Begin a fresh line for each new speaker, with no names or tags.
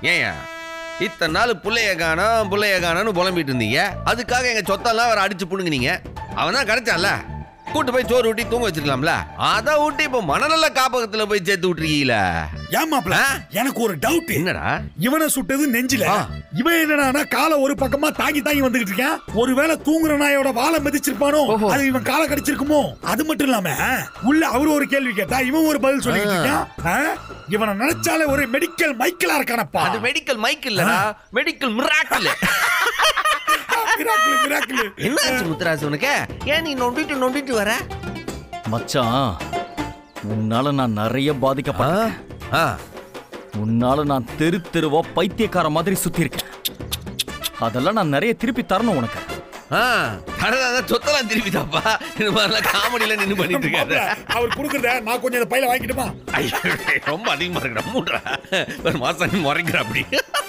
ஏயா இத்தனை நாள் புள்ளைய காணோம் புள்ளைய காணோம்னு புலம்பிட்டு இருந்தீங்க அதுக்காக எங்க சொத்தெல்லாம் வேற அடிச்சு புடுங்குனீங்க அவன் தான் கிடைச்சான்ல கூட்டு போய் சோறு ஊட்டி தூங்க வச்சிருக்கலாம்ல அதை ஊட்டி இப்போ மனநல காப்பகத்துல போய் சேர்த்து விட்டுருக்கீங்கள
ஏமாப்ல
ஆ?
எனக்கு ஒரு டவுட்
என்னடா
இவனை சுட்டது நெஞ்சில
ஆ.
இவன் என்னடானா காலை ஒரு பக்கமா தாங்கி தாங்கி வந்துகிட்டு இருக்கான் ஒருவேளை தூங்குற நாயோட வாழை மிதிச்சிருப்பானோ
ஓஹோ.
அது இவன் காலை கடிச்சிருக்குமோ அது மட்டும் இல்லாம உள்ள அவர் ஒரு கேள்வி கேட்டா இவன் ஒரு பதில் சொல்லிட்டு இருக்கான் ஆ? இவனை நினைச்சாலே ஒரு மெடிக்கல் மைக்கேலா இருக்கானப்பா
அது மெடிக்கல் மைக் இல்லடா மெடிக்கல் மிராக்கிள்
மிராக்கிள் மிராக்கிள்
என்னாச்சு முத்துராசு உனக்கு ஏன் நீ நொண்டிட்டு நொண்டிட்டு வர
மச்சான் உன்னால நான் நிறைய பாதிக்கப்பட்டேன்
ஆ
உன்னால நான் தெரு தெருவா பைத்தியக்கார மாதிரி சுத்தி இருக்கேன் அதெல்லாம் நான் நிறைய திருப்பி தரணும் உனக்கு
ஆ அதான் சொத்தெல்லாம் திருப்பி தாப்பா இந்த மாதிரிலாம் காமெடியில நின்று பண்ணிட்டு இருக்காரு
அவர் கொடுக்கறத நான் கொஞ்சம் இந்த பையில வாங்கிட்டுமா
ஐயோ, ரொம்ப அதிகமா இருக்குடா மூடுறா ஒரு மாசம் முறைக்கிற அப்படி